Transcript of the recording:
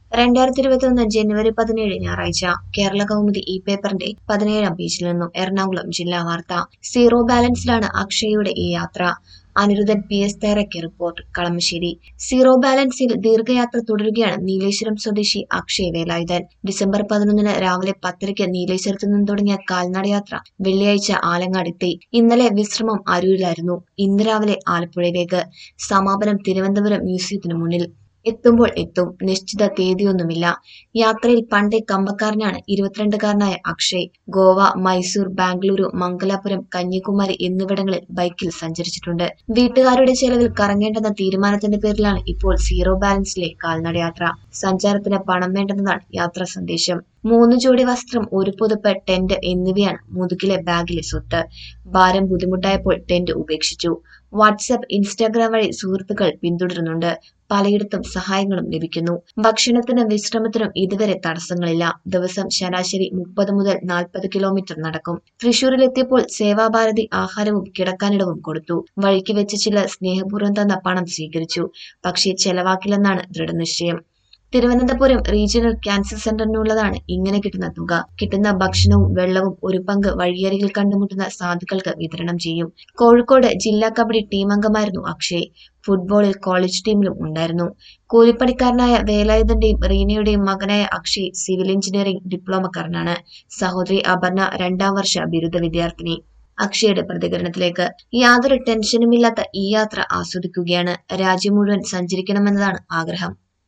രണ്ടായിരത്തി ഇരുപത്തിയൊന്ന് ജനുവരി പതിനേഴ് ഞായറാഴ്ച കേരള കൗമുദി ഈ പേപ്പറിന്റെ പതിനേഴാം പേജിൽ നിന്നും എറണാകുളം ജില്ലാ വാർത്ത സീറോ ബാലൻസിലാണ് അക്ഷയയുടെ ഈ യാത്ര അനിരുദ്ധൻ പി എസ് തയ്യാറാക്കിയ റിപ്പോർട്ട് കളമശ്ശേരി സീറോ ബാലൻസിൽ ദീർഘയാത്ര തുടരുകയാണ് നീലേശ്വരം സ്വദേശി അക്ഷയ് വേലായുധൻ ഡിസംബർ പതിനൊന്നിന് രാവിലെ പത്തരയ്ക്ക് നീലേശ്വരത്ത് നിന്ന് തുടങ്ങിയ കാൽനടയാത്ര വെള്ളിയാഴ്ച ആലങ്ങാടെത്തി ഇന്നലെ വിശ്രമം അരൂരിലായിരുന്നു ഇന്ന് രാവിലെ ആലപ്പുഴയിലേക്ക് സമാപനം തിരുവനന്തപുരം മ്യൂസിയത്തിന് മുന്നിൽ എത്തുമ്പോൾ എത്തും നിശ്ചിത തീയതിയൊന്നുമില്ല യാത്രയിൽ പണ്ടേ കമ്പക്കാരനാണ് ഇരുപത്തിരണ്ടുകാരനായ അക്ഷയ് ഗോവ മൈസൂർ ബാംഗ്ലൂരു മംഗലാപുരം കന്യാകുമാരി എന്നിവിടങ്ങളിൽ ബൈക്കിൽ സഞ്ചരിച്ചിട്ടുണ്ട് വീട്ടുകാരുടെ ചെലവിൽ കറങ്ങേണ്ടെന്ന തീരുമാനത്തിന്റെ പേരിലാണ് ഇപ്പോൾ സീറോ ബാലൻസിലെ കാൽനടയാത്ര സഞ്ചാരത്തിന് പണം വേണ്ടെന്നതാണ് യാത്രാ സന്ദേശം മൂന്ന് ജോഡി വസ്ത്രം ഒരു പുതുപ്പ് ടെന്റ് എന്നിവയാണ് മുതുകിലെ ബാഗിലെ സ്വത്ത് ഭാരം ബുദ്ധിമുട്ടായപ്പോൾ ടെന്റ് ഉപേക്ഷിച്ചു വാട്സാപ്പ് ഇൻസ്റ്റാഗ്രാം വഴി സുഹൃത്തുക്കൾ പിന്തുടരുന്നുണ്ട് പലയിടത്തും സഹായങ്ങളും ലഭിക്കുന്നു ഭക്ഷണത്തിനും വിശ്രമത്തിനും ഇതുവരെ തടസ്സങ്ങളില്ല ദിവസം ശരാശരി മുപ്പത് മുതൽ നാൽപ്പത് കിലോമീറ്റർ നടക്കും തൃശൂരിലെത്തിയപ്പോൾ സേവാഭാരതി ആഹാരവും കിടക്കാനിടവും കൊടുത്തു വഴിക്ക് വെച്ച് ചില സ്നേഹപൂർവ്വം തന്ന പണം സ്വീകരിച്ചു പക്ഷേ ചെലവാക്കില്ലെന്നാണ് ദൃഢനിശ്ചയം തിരുവനന്തപുരം റീജിയണൽ ക്യാൻസർ സെന്ററിനുള്ളതാണ് ഇങ്ങനെ കിട്ടുന്ന തുക കിട്ടുന്ന ഭക്ഷണവും വെള്ളവും ഒരു പങ്ക് വഴിയരികിൽ കണ്ടുമുട്ടുന്ന സാധുക്കൾക്ക് വിതരണം ചെയ്യും കോഴിക്കോട് ജില്ലാ കബഡി ടീം അംഗമായിരുന്നു അക്ഷയ് ഫുട്ബോളിൽ കോളേജ് ടീമിലും ഉണ്ടായിരുന്നു കൂലിപ്പണിക്കാരനായ വേലായുധന്റെയും റീനയുടെയും മകനായ അക്ഷയ് സിവിൽ എഞ്ചിനീയറിംഗ് ഡിപ്ലോമക്കാരനാണ് സഹോദരി അപർണ രണ്ടാം വർഷ ബിരുദ വിദ്യാർത്ഥിനി അക്ഷയുടെ പ്രതികരണത്തിലേക്ക് യാതൊരു ടെൻഷനുമില്ലാത്ത ഈ യാത്ര ആസ്വദിക്കുകയാണ് രാജ്യം മുഴുവൻ സഞ്ചരിക്കണമെന്നതാണ് ആഗ്രഹം